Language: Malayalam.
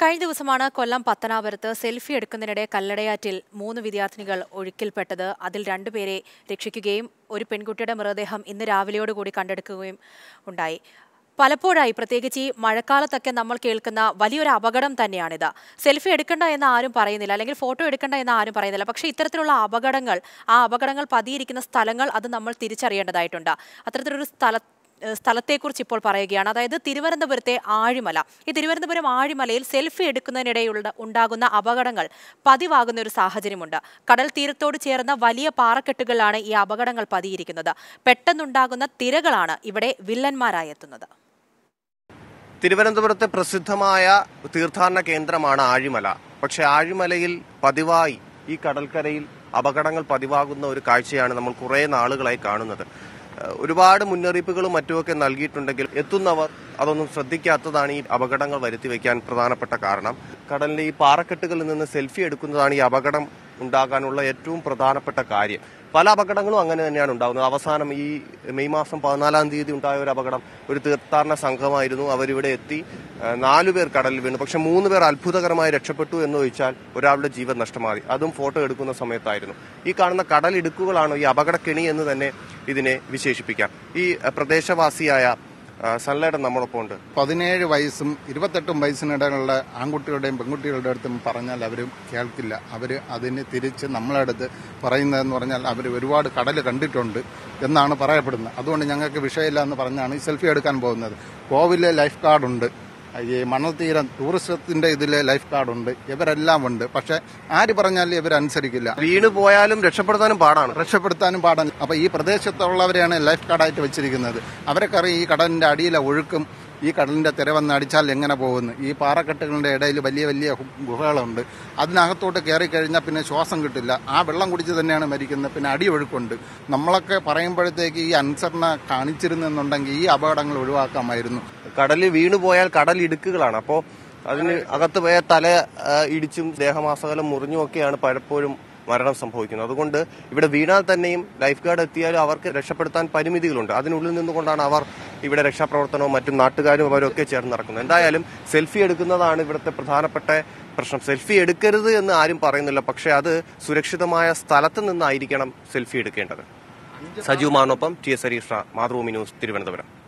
കഴിഞ്ഞ ദിവസമാണ് കൊല്ലം പത്തനാപുരത്ത് സെൽഫി എടുക്കുന്നതിനിടെ കല്ലടയാറ്റിൽ മൂന്ന് വിദ്യാർത്ഥിനികൾ ഒഴുക്കിൽപ്പെട്ടത് അതിൽ രണ്ടുപേരെ രക്ഷിക്കുകയും ഒരു പെൺകുട്ടിയുടെ മൃതദേഹം ഇന്ന് രാവിലെയോടുകൂടി കണ്ടെടുക്കുകയും ഉണ്ടായി പലപ്പോഴായി പ്രത്യേകിച്ച് ഈ മഴക്കാലത്തൊക്കെ നമ്മൾ കേൾക്കുന്ന വലിയൊരു അപകടം തന്നെയാണിത് സെൽഫി എടുക്കണ്ട എന്ന് ആരും പറയുന്നില്ല അല്ലെങ്കിൽ ഫോട്ടോ എടുക്കണ്ട എന്ന് ആരും പറയുന്നില്ല പക്ഷേ ഇത്തരത്തിലുള്ള അപകടങ്ങൾ ആ അപകടങ്ങൾ പതിയിരിക്കുന്ന സ്ഥലങ്ങൾ അത് നമ്മൾ തിരിച്ചറിയേണ്ടതായിട്ടുണ്ട് അത്തരത്തിലൊരു സ്ഥല ഏഹ് സ്ഥലത്തെക്കുറിച്ച് ഇപ്പോൾ പറയുകയാണ് അതായത് തിരുവനന്തപുരത്തെ ആഴിമല ഈ തിരുവനന്തപുരം ആഴിമലയിൽ സെൽഫി എടുക്കുന്നതിനിടെയുള്ള ഉണ്ടാകുന്ന അപകടങ്ങൾ പതിവാകുന്ന ഒരു സാഹചര്യമുണ്ട് കടൽ തീരത്തോട് ചേർന്ന വലിയ പാറക്കെട്ടുകളിലാണ് ഈ അപകടങ്ങൾ പതിയിരിക്കുന്നത് പെട്ടെന്നുണ്ടാകുന്ന തിരകളാണ് ഇവിടെ വില്ലന്മാരായി എത്തുന്നത് തിരുവനന്തപുരത്തെ പ്രസിദ്ധമായ തീർത്ഥാടന കേന്ദ്രമാണ് ആഴിമല പക്ഷെ ആഴിമലയിൽ പതിവായി ഈ കടൽക്കരയിൽ അപകടങ്ങൾ പതിവാകുന്ന ഒരു കാഴ്ചയാണ് നമ്മൾ കുറേ നാളുകളായി കാണുന്നത് ഏഹ് ഒരുപാട് മുന്നറിയിപ്പുകളും മറ്റുമൊക്കെ നൽകിയിട്ടുണ്ടെങ്കിൽ എത്തുന്നവർ അതൊന്നും ശ്രദ്ധിക്കാത്തതാണ് ഈ അപകടങ്ങൾ വരുത്തി വയ്ക്കാൻ പ്രധാനപ്പെട്ട കാരണം കടലിന്റെ ഈ പാറക്കെട്ടുകളിൽ നിന്ന് സെൽഫി എടുക്കുന്നതാണ് ഈ അപകടം ഉണ്ടാകാനുള്ള ഏറ്റവും പ്രധാനപ്പെട്ട കാര്യം പല അപകടങ്ങളും അങ്ങനെ തന്നെയാണ് ഉണ്ടാകുന്നത് അവസാനം ഈ മെയ് മാസം പതിനാലാം തീയതി ഉണ്ടായ ഒരു അപകടം ഒരു തീർത്ഥാടന സംഘമായിരുന്നു അവരിവിടെ എത്തി ഏഹ് നാലു പേർ കടലിൽ വീണു പക്ഷെ മൂന്ന് പേർ അത്ഭുതകരമായി രക്ഷപ്പെട്ടു എന്ന് ചോദിച്ചാൽ ഒരാളുടെ ജീവൻ നഷ്ടമായി അതും ഫോട്ടോ എടുക്കുന്ന സമയത്തായിരുന്നു ഈ കാണുന്ന കടലിടുക്കുകളാണ് ഈ അപകടക്കെണി എന്ന് തന്നെ ഇതിനെ വിശേഷിപ്പിക്കാം ഈ ഏഹ് പ്രദേശവാസിയായ ഏഹ് സൺലൈഡൻ നമ്മളൊപ്പം ഉണ്ട് പതിനേഴ് വയസ്സും ഇരുപത്തെട്ടും വയസ്സിനിടയിലുള്ള ആൺകുട്ടികളുടെയും പെൺകുട്ടികളുടെ അടുത്തും പറഞ്ഞാൽ അവർ കേൾക്കില്ല അവർ അതിന് തിരിച്ച് നമ്മളടുത്ത് പറയുന്നതെന്ന് പറഞ്ഞാൽ അവർ ഒരുപാട് കടൽ കണ്ടിട്ടുണ്ട് എന്നാണ് പറയപ്പെടുന്നത് അതുകൊണ്ട് ഞങ്ങൾക്ക് വിഷയമില്ല എന്ന് പറഞ്ഞാണ് ഈ സെൽഫി എടുക്കാൻ പോകുന്നത് കോവിലെ ലൈഫ് കാർഡുണ്ട് ഈ മണൽത്തീരം ടൂറിസത്തിന്റെ ഇതിലെ ലൈഫ് കാർഡുണ്ട് ഇവരെല്ലാം ഉണ്ട് പക്ഷെ ആര് പറഞ്ഞാലും ഇവരനുസരിക്കില്ല വീണു പോയാലും രക്ഷപ്പെടുത്താനും പാടാണ് രക്ഷപ്പെടുത്താനും പാടാൻ അപ്പൊ ഈ പ്രദേശത്തുള്ളവരെയാണ് ലൈഫ് കാർഡായിട്ട് വെച്ചിരിക്കുന്നത് അവരൊക്കെ ഈ കടലിന്റെ അടിയിലെ ഒഴുക്കും ഈ കടലിന്റെ തിര വന്ന് അടിച്ചാൽ എങ്ങനെ പോകുന്നു ഈ പാറക്കെട്ടുകളുടെ ഇടയിൽ വലിയ വലിയ ഗു- ഗുഹകളുണ്ട് അതിനകത്തോട്ട് കയറി കഴിഞ്ഞാൽ പിന്നെ ശ്വാസം കിട്ടില്ല ആ വെള്ളം കുടിച്ച് തന്നെയാണ് മരിക്കുന്നത് പിന്നെ അടി ഒഴുക്കുണ്ട് നമ്മളൊക്കെ പറയുമ്പോഴത്തേക്ക് ഈ അനുസരണ കാണിച്ചിരുന്നെന്നുണ്ടെങ്കിൽ ഈ അപകടങ്ങൾ ഒഴിവാക്കാമായിരുന്നു കടലിൽ വീണു പോയാൽ കടൽ ഇടുക്കുകളാണ് അപ്പോൾ അതിന് അകത്ത് പോയ തല ആ, ഇടിച്ചും ദേഹമാസകലം മുറിഞ്ഞും ഒക്കെയാണ് പലപ്പോഴും മരണം സംഭവിക്കുന്നത് അതുകൊണ്ട് ഇവിടെ വീണാൽ തന്നെയും ലൈഫ് ഗാർഡ് എത്തിയാലും അവർക്ക് രക്ഷപ്പെടുത്താൻ പരിമിതികളുണ്ട് അതിനുള്ളിൽ നിന്നുകൊണ്ടാണ് അവർ ഇവിടെ രക്ഷാപ്രവർത്തനവും മറ്റും നാട്ടുകാരും അവരൊക്കെ ചേർന്ന് നടക്കുന്നത് എന്തായാലും സെൽഫി എടുക്കുന്നതാണ് ഇവിടുത്തെ പ്രധാനപ്പെട്ട പ്രശ്നം സെൽഫി എടുക്കരുത് എന്ന് ആരും പറയുന്നില്ല പക്ഷേ അത് സുരക്ഷിതമായ സ്ഥലത്ത് നിന്നായിരിക്കണം സെൽഫി എടുക്കേണ്ടത് സജീവ് മാനൊപ്പം T S Harisha Mathrubhumi news Thiruvananthapuram